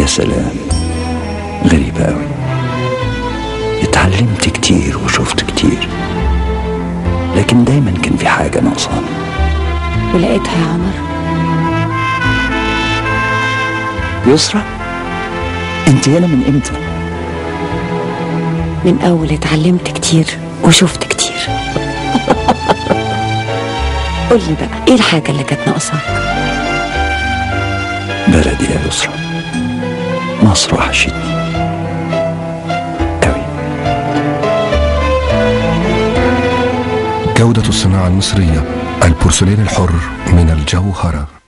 يا سلام غريبة أوي اتعلمت كتير وشفت كتير لكن دايما كان في حاجة ناقصاني ولقيتها يا عمر يسرى انت هنا من امتى من أول اتعلمت كتير وشفت كتير قولي بقى ايه الحاجة اللي كانت ناقصاك بلدي يا يسرى مصر وحشتني أوي جودة الصناعة المصرية البورسلين الحر من الجوهرة